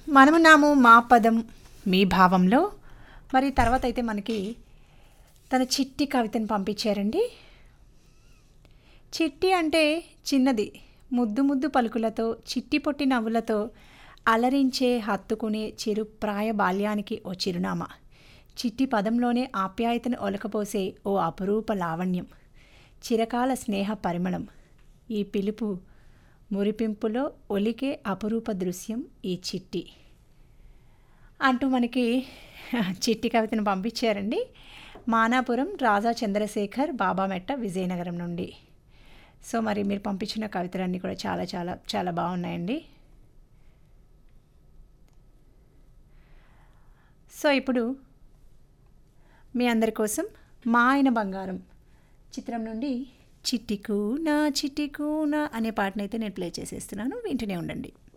మనమున్నాము మా పదం మీ భావంలో మరి తర్వాత అయితే మనకి తన చిట్టి కవితను పంపించారండి చిట్టి అంటే చిన్నది ముద్దు ముద్దు పలుకులతో చిట్టి పొట్టి నవ్వులతో అలరించే హత్తుకునే చిరు ప్రాయ బాల్యానికి ఓ చిరునామా చిట్టి పదంలోనే ఆప్యాయతను ఒలకపోసే ఓ అపురూప లావణ్యం చిరకాల స్నేహ పరిమళం ఈ పిలుపు మురిపింపులో ఒలికే అపురూప దృశ్యం ఈ చిట్టి అంటూ మనకి చిట్టి కవితను పంపించారండి మానాపురం రాజా చంద్రశేఖర్ బాబామెట్ట విజయనగరం నుండి సో మరి మీరు పంపించిన కవితలన్నీ కూడా చాలా చాలా చాలా బాగున్నాయండి సో ఇప్పుడు మీ అందరి కోసం మా ఆయన బంగారం చిత్రం నుండి చిట్టికు నా చిట్టికు నా అనే పాటనైతే నేను ప్లే చేసేస్తున్నాను వింటూనే ఉండండి